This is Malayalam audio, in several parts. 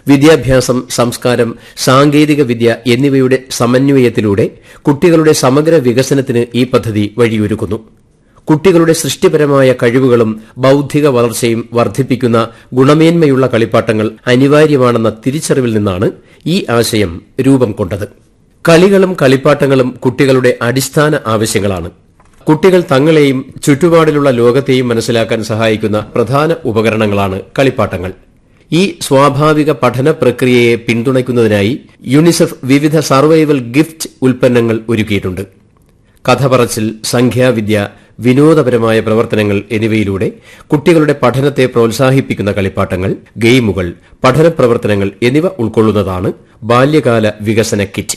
വിദ്യാഭ്യാസം സംസ്കാരം സാങ്കേതിക വിദ്യ എന്നിവയുടെ സമന്വയത്തിലൂടെ കുട്ടികളുടെ സമഗ്ര വികസനത്തിന് ഈ പദ്ധതി വഴിയൊരുക്കുന്നു കുട്ടികളുടെ സൃഷ്ടിപരമായ കഴിവുകളും ബൌദ്ധിക വളർച്ചയും വർദ്ധിപ്പിക്കുന്ന ഗുണമേന്മയുള്ള കളിപ്പാട്ടങ്ങൾ അനിവാര്യമാണെന്ന തിരിച്ചറിവിൽ നിന്നാണ് ഈ ആശയം രൂപം കൊണ്ടത് കളികളും കളിപ്പാട്ടങ്ങളും കുട്ടികളുടെ അടിസ്ഥാന ആവശ്യങ്ങളാണ് കുട്ടികൾ തങ്ങളെയും ചുറ്റുപാടിലുള്ള ലോകത്തെയും മനസ്സിലാക്കാൻ സഹായിക്കുന്ന പ്രധാന ഉപകരണങ്ങളാണ് കളിപ്പാട്ടങ്ങൾ ഈ സ്വാഭാവിക പഠന പ്രക്രിയയെ പിന്തുണയ്ക്കുന്നതിനായി യുണിസെഫ് വിവിധ സർവൈവൽ ഗിഫ്റ്റ് ഉൽപ്പന്നങ്ങൾ ഒരുക്കിയിട്ടുണ്ട് കഥ പറച്ചിൽ സംഖ്യാവിദ്യ വിനോദപരമായ പ്രവർത്തനങ്ങൾ എന്നിവയിലൂടെ കുട്ടികളുടെ പഠനത്തെ പ്രോത്സാഹിപ്പിക്കുന്ന കളിപ്പാട്ടങ്ങൾ ഗെയിമുകൾ പഠന പ്രവർത്തനങ്ങൾ എന്നിവ ഉൾക്കൊള്ളുന്നതാണ് ബാല്യകാല വികസന കിറ്റ്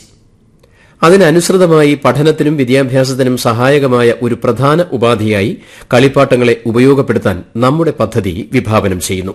അതിനനുസൃതമായി പഠനത്തിനും വിദ്യാഭ്യാസത്തിനും സഹായകമായ ഒരു പ്രധാന ഉപാധിയായി കളിപ്പാട്ടങ്ങളെ ഉപയോഗപ്പെടുത്താൻ നമ്മുടെ പദ്ധതി വിഭാവനം ചെയ്യുന്നു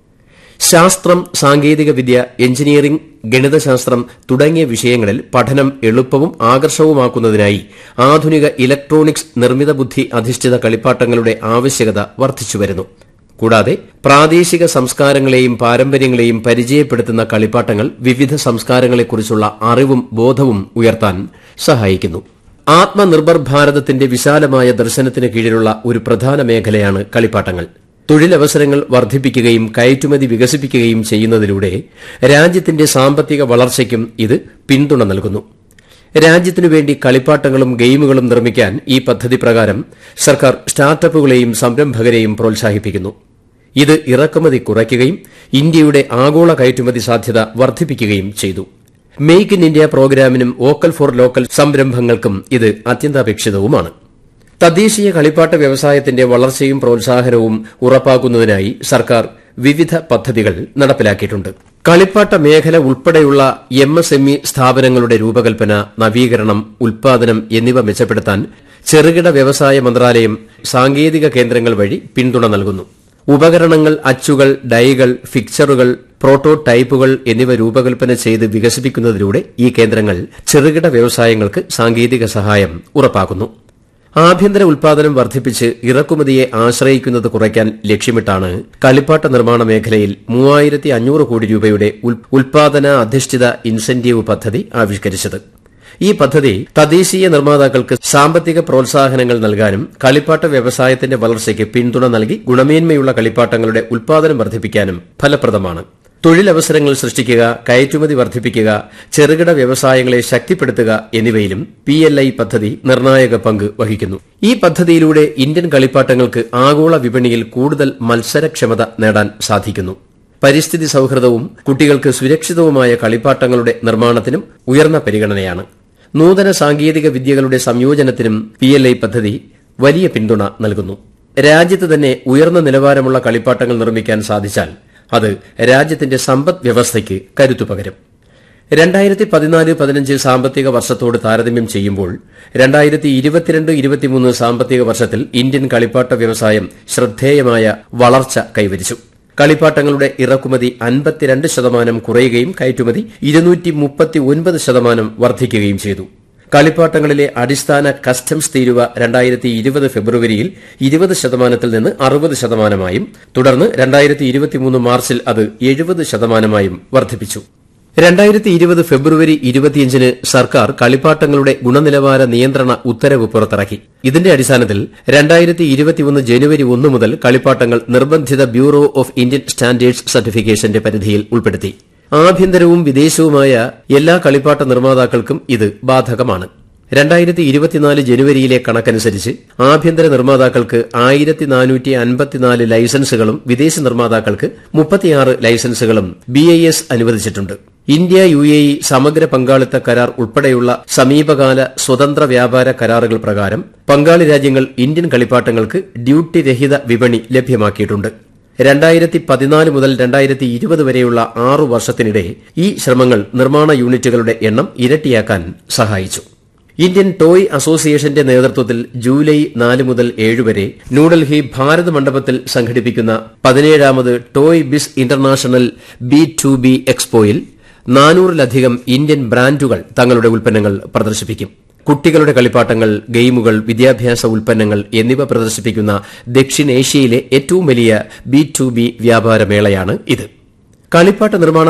ശാസ്ത്രം സാങ്കേതിക വിദ്യ എഞ്ചിനീയറിംഗ് ഗണിതശാസ്ത്രം തുടങ്ങിയ വിഷയങ്ങളിൽ പഠനം എളുപ്പവും ആകർഷകവുമാക്കുന്നതിനായി ആധുനിക ഇലക്ട്രോണിക്സ് നിർമ്മിത ബുദ്ധി അധിഷ്ഠിത കളിപ്പാട്ടങ്ങളുടെ ആവശ്യകത വർദ്ധിച്ചുവരുന്നു കൂടാതെ പ്രാദേശിക സംസ്കാരങ്ങളെയും പാരമ്പര്യങ്ങളെയും പരിചയപ്പെടുത്തുന്ന കളിപ്പാട്ടങ്ങൾ വിവിധ സംസ്കാരങ്ങളെക്കുറിച്ചുള്ള അറിവും ബോധവും ഉയർത്താൻ സഹായിക്കുന്നു ആത്മനിർഭർ ഭാരതത്തിന്റെ വിശാലമായ ദർശനത്തിന് കീഴിലുള്ള ഒരു പ്രധാന മേഖലയാണ് കളിപ്പാട്ടങ്ങൾ തൊഴിലവസരങ്ങൾ വർദ്ധിപ്പിക്കുകയും കയറ്റുമതി വികസിപ്പിക്കുകയും ചെയ്യുന്നതിലൂടെ രാജ്യത്തിന്റെ സാമ്പത്തിക വളർച്ചയ്ക്കും ഇത് പിന്തുണ നൽകുന്നു രാജ്യത്തിനു വേണ്ടി കളിപ്പാട്ടങ്ങളും ഗെയിമുകളും നിർമ്മിക്കാൻ ഈ പദ്ധതി പ്രകാരം സർക്കാർ സ്റ്റാർട്ടപ്പുകളെയും സംരംഭകരെയും പ്രോത്സാഹിപ്പിക്കുന്നു ഇത് ഇറക്കുമതി കുറയ്ക്കുകയും ഇന്ത്യയുടെ ആഗോള കയറ്റുമതി സാധ്യത വർദ്ധിപ്പിക്കുകയും ചെയ്തു മെയ്ക്ക് ഇൻ ഇന്ത്യ പ്രോഗ്രാമിനും വോക്കൽ ഫോർ ലോക്കൽ സംരംഭങ്ങൾക്കും ഇത് അത്യന്താപേക്ഷിതവുമാണ് തദ്ദേശീയ കളിപ്പാട്ട വ്യവസായത്തിന്റെ വളർച്ചയും പ്രോത്സാഹനവും ഉറപ്പാക്കുന്നതിനായി സർക്കാർ വിവിധ പദ്ധതികൾ നടപ്പിലാക്കിയിട്ടുണ്ട് കളിപ്പാട്ട മേഖല ഉൾപ്പെടെയുള്ള എം എസ് എം ഇ സ്ഥാപനങ്ങളുടെ രൂപകൽപ്പന നവീകരണം ഉൽപാദനം എന്നിവ മെച്ചപ്പെടുത്താൻ ചെറുകിട വ്യവസായ മന്ത്രാലയം സാങ്കേതിക കേന്ദ്രങ്ങൾ വഴി പിന്തുണ നൽകുന്നു ഉപകരണങ്ങൾ അച്ചുകൾ ഡൈകൾ ഫിക്ചറുകൾ പ്രോട്ടോടൈപ്പുകൾ എന്നിവ രൂപകൽപ്പന ചെയ്ത് വികസിപ്പിക്കുന്നതിലൂടെ ഈ കേന്ദ്രങ്ങൾ ചെറുകിട വ്യവസായങ്ങൾക്ക് സാങ്കേതിക സഹായം ഉറപ്പാക്കുന്നു ആഭ്യന്തര ഉൽപാദനം വർദ്ധിപ്പിച്ച് ഇറക്കുമതിയെ ആശ്രയിക്കുന്നത് കുറയ്ക്കാൻ ലക്ഷ്യമിട്ടാണ് കളിപ്പാട്ട നിർമ്മാണ മേഖലയിൽ മൂവായിരത്തി അഞ്ഞൂറ് കോടി രൂപയുടെ ഉൽപാദന അധിഷ്ഠിത ഇൻസെന്റീവ് പദ്ധതി ആവിഷ്കരിച്ചത് ഈ പദ്ധതി തദ്ദേശീയ നിർമ്മാതാക്കൾക്ക് സാമ്പത്തിക പ്രോത്സാഹനങ്ങൾ നൽകാനും കളിപ്പാട്ട വ്യവസായത്തിന്റെ വളർച്ചയ്ക്ക് പിന്തുണ നൽകി ഗുണമേന്മയുള്ള കളിപ്പാട്ടങ്ങളുടെ ഉൽപാദനം വർദ്ധിപ്പിക്കാനും ഫലപ്രദമാണ് തൊഴിലവസരങ്ങൾ സൃഷ്ടിക്കുക കയറ്റുമതി വർദ്ധിപ്പിക്കുക ചെറുകിട വ്യവസായങ്ങളെ ശക്തിപ്പെടുത്തുക എന്നിവയിലും പി എൽ ഐ പദ്ധതി നിർണായക പങ്ക് വഹിക്കുന്നു ഈ പദ്ധതിയിലൂടെ ഇന്ത്യൻ കളിപ്പാട്ടങ്ങൾക്ക് ആഗോള വിപണിയിൽ കൂടുതൽ മത്സരക്ഷമത നേടാൻ സാധിക്കുന്നു പരിസ്ഥിതി സൌഹൃദവും കുട്ടികൾക്ക് സുരക്ഷിതവുമായ കളിപ്പാട്ടങ്ങളുടെ നിർമ്മാണത്തിനും ഉയർന്ന പരിഗണനയാണ് നൂതന സാങ്കേതിക വിദ്യകളുടെ സംയോജനത്തിനും പി എൽ ഐ പദ്ധതി വലിയ പിന്തുണ നൽകുന്നു രാജ്യത്ത് തന്നെ ഉയർന്ന നിലവാരമുള്ള കളിപ്പാട്ടങ്ങൾ നിർമ്മിക്കാൻ സാധിച്ചാൽ അത് രാജ്യത്തിന്റെ സമ്പദ് വ്യവസ്ഥയ്ക്ക് കരുത്തു പകരും രണ്ടായിരത്തി പതിനാല് പതിനഞ്ച് സാമ്പത്തിക വർഷത്തോട് താരതമ്യം ചെയ്യുമ്പോൾ രണ്ടായിരത്തി ഇരുപത്തിരണ്ട് ഇരുപത്തിമൂന്ന് സാമ്പത്തിക വർഷത്തിൽ ഇന്ത്യൻ കളിപ്പാട്ട വ്യവസായം ശ്രദ്ധേയമായ വളർച്ച കൈവരിച്ചു കളിപ്പാട്ടങ്ങളുടെ ഇറക്കുമതി അൻപത്തിരണ്ട് ശതമാനം കുറയുകയും കയറ്റുമതി ഇരുന്നൂറ്റി മുപ്പത്തി ഒൻപത് ശതമാനം വർദ്ധിക്കുകയും ചെയ്തു കളിപ്പാട്ടങ്ങളിലെ അടിസ്ഥാന കസ്റ്റംസ് തീരുവ രണ്ടായിരത്തി ഇരുപത് ഫെബ്രുവരിയിൽ ഇരുപത് ശതമാനത്തിൽ നിന്ന് അറുപത് ശതമാനമായും തുടർന്ന് രണ്ടായിരത്തി ഇരുപത്തിമൂന്ന് മാർച്ചിൽ അത് എഴുപത് ശതമാനമായും വർദ്ധിപ്പിച്ചു രണ്ടായിരത്തി ഇരുപത് ഫെബ്രുവരി ഇരുപത്തിയഞ്ചിന് സർക്കാർ കളിപ്പാട്ടങ്ങളുടെ ഗുണനിലവാര നിയന്ത്രണ ഉത്തരവ് പുറത്തിറക്കി ഇതിന്റെ അടിസ്ഥാനത്തിൽ രണ്ടായിരത്തി ഇരുപത്തിയൊന്ന് ജനുവരി ഒന്ന് മുതൽ കളിപ്പാട്ടങ്ങൾ നിർബന്ധിത ബ്യൂറോ ഓഫ് ഇന്ത്യൻ സ്റ്റാൻഡേർഡ്സ് സർട്ടിഫിക്കേഷന്റെ പരിധിയിൽ ഉൾപ്പെടുത്തി ആഭ്യന്തരവും വിദേശവുമായ എല്ലാ കളിപ്പാട്ട നിർമ്മാതാക്കൾക്കും ഇത് ബാധകമാണ് രണ്ടായിരത്തി ഇരുപത്തിനാല് ജനുവരിയിലെ കണക്കനുസരിച്ച് ആഭ്യന്തര നിർമ്മാതാക്കൾക്ക് ആയിരത്തി നാനൂറ്റി അൻപത്തിനാല് ലൈസൻസുകളും വിദേശ നിർമ്മാതാക്കൾക്ക് മുപ്പത്തിയാറ് ലൈസൻസുകളും ബി ഐ എസ് അനുവദിച്ചിട്ടുണ്ട് ഇന്ത്യ യു എ ഇ സമഗ്ര പങ്കാളിത്ത കരാർ ഉൾപ്പെടെയുള്ള സമീപകാല സ്വതന്ത്ര വ്യാപാര കരാറുകൾ പ്രകാരം പങ്കാളി രാജ്യങ്ങൾ ഇന്ത്യൻ കളിപ്പാട്ടങ്ങൾക്ക് ഡ്യൂട്ടി രഹിത വിപണി ലഭ്യമാക്കിയിട്ടുണ്ട് രണ്ടായിരത്തി പതിനാല് മുതൽ രണ്ടായിരത്തി ഇരുപത് വരെയുള്ള ആറു വർഷത്തിനിടെ ഈ ശ്രമങ്ങൾ നിർമ്മാണ യൂണിറ്റുകളുടെ എണ്ണം ഇരട്ടിയാക്കാൻ സഹായിച്ചു ഇന്ത്യൻ ടോയ് അസോസിയേഷന്റെ നേതൃത്വത്തിൽ ജൂലൈ നാല് മുതൽ ഏഴ് വരെ ന്യൂഡൽഹി ഭാരത് മണ്ഡപത്തിൽ സംഘടിപ്പിക്കുന്ന പതിനേഴാമത് toy biz international B two B എക്സ്പോയിൽ നാനൂറിലധികം ഇന്ത്യൻ ബ്രാൻഡുകൾ തങ്ങളുടെ ഉൽപ്പന്നങ്ങൾ പ്രദർശിപ്പിക്കും കുട്ടികളുടെ കളിപ്പാട്ടങ്ങൾ ഗെയിമുകൾ വിദ്യാഭ്യാസ ഉൽപ്പന്നങ്ങൾ എന്നിവ പ്രദർശിപ്പിക്കുന്ന ദക്ഷിണേഷ്യയിലെ ഏറ്റവും വലിയ ബി ടു ബി വ്യാപാരമേളയാണ് ഇത് കളിപ്പാട്ട നിർമ്മാണ